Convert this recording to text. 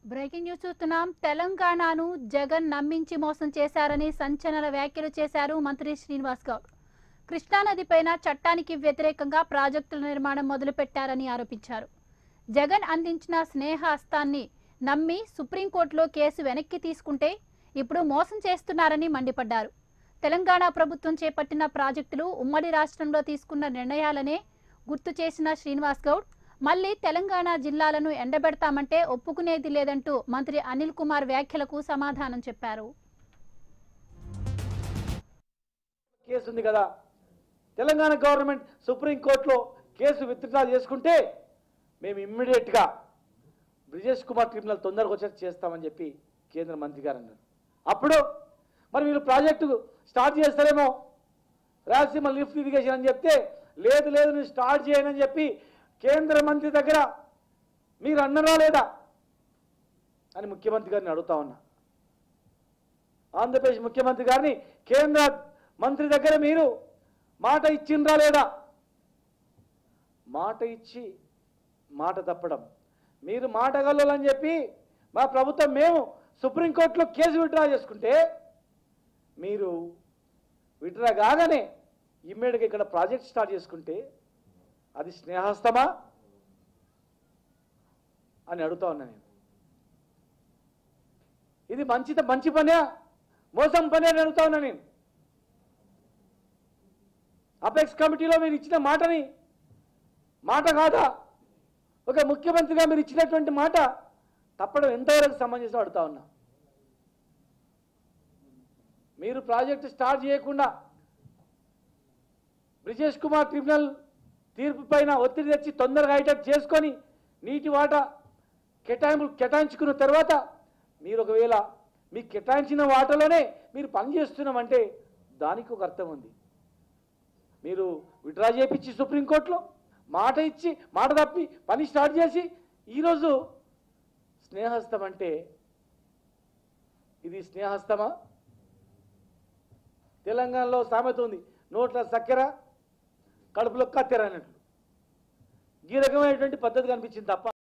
breaking news చూస్తున్నాం తెలంగాణను జగన్ నమ్మించి మోసం చేశారని సంచలన వ్యాఖ్యలు చేశారు మంత్రి శ్రీనివాస్ గౌడ్ కృష్ణానదిపైన చట్టానికి వ్యతిరేకంగా ప్రాజెక్టుల నిర్మాణం మొదలుపెట్టారని ఆరోపించారు జగన్ అందించిన స్నేహ హస్తాన్ని నమ్మి సుప్రీంకోర్టులో కేసు వెనక్కి తీసుకుంటే ఇప్పుడు మోసం చేస్తున్నారని మండిపడ్డారు తెలంగాణ ప్రభుత్వం చేపట్టిన ప్రాజెక్టులు ఉమ్మడి రాష్ట్రంలో తీసుకున్న నిర్ణయాలనే గుర్తు చేసిన శ్రీనివాస్ గౌడ్ మళ్లీ తెలంగాణ జిల్లాలను ఎండబెడతామంటే ఒప్పుకునేది లేదంటూ మంత్రి అనిల్ కుమార్ వ్యాఖ్యలకు సమాధానం చెప్పారు కేసు ఉంది కదా తెలంగాణ గవర్నమెంట్ సుప్రీంకోర్టులో కేసు విత్డ్రా చేసుకుంటే మేము ఇమ్మీడియట్గా బ్రిజేష్ కుమార్ ట్రిబ్యునల్ తొందరగా వచ్చేది చేస్తామని చెప్పి కేంద్ర మంత్రి గారు అన్నారు అప్పుడు మరి మీరు ప్రాజెక్టు స్టార్ట్ చేస్తారేమో రాయలసీమ లిఫ్ట్ ఇరిగేషన్ అని చెప్తే లేదు లేదు నేను స్టార్ట్ చేయనని చెప్పి కేంద్ర మంత్రి దగ్గర మీరు అన్నరా లేదా అని ముఖ్యమంత్రి గారిని అడుగుతా ఉన్నా ఆంధ్రప్రదేశ్ ముఖ్యమంత్రి గారిని కేంద్ర మంత్రి దగ్గర మీరు మాట ఇచ్చిండ్రా లేదా మాట ఇచ్చి మాట తప్పడం మీరు మాట గల్లోలని చెప్పి మా ప్రభుత్వం మేము సుప్రీంకోర్టులో కేసు విత్డ్రా చేసుకుంటే మీరు విత్డ్రా కాగానే ఇమ్మీడియట్గా ఇక్కడ ప్రాజెక్ట్ స్టార్ట్ చేసుకుంటే అది స్నేహస్తమా అని అడుగుతా ఉన్నా నేను ఇది మంచి మంచి పనే మోసం పనే అని అడుగుతా ఉన్నా నేను అపెక్స్ కమిటీలో మీరు ఇచ్చిన మాటని మాట కాదా ఒక ముఖ్యమంత్రిగా మీరు ఇచ్చినటువంటి మాట తప్పడం ఎంతవరకు సంబంధించిన అడుగుతా ఉన్నా మీరు ప్రాజెక్టు స్టార్ట్ చేయకుండా బ్రిజేష్ కుమార్ ట్రిబ్యునల్ తీర్పు పైన ఒత్తిడి తెచ్చి తొందరగా అయ్యేటట్టు చేసుకొని నీటి వాటా కేటాయింపులు కేటాయించుకున్న తర్వాత మీరు ఒకవేళ మీకు కేటాయించిన వాటలోనే మీరు పని చేస్తున్నామంటే దానికి ఒక అర్థం ఉంది మీరు విడ్రా చేయించి సుప్రీంకోర్టులో మాట ఇచ్చి మాట తప్పి పని స్టార్ట్ చేసి ఈరోజు స్నేహస్తం అంటే ఇది స్నేహస్తమా తెలంగాణలో సామెత ఉంది నోట్ల చక్కెర కడుపులో కత్తెర అన్నట్లు ఈ రకమైనటువంటి పద్ధతి కనిపించింది తప్ప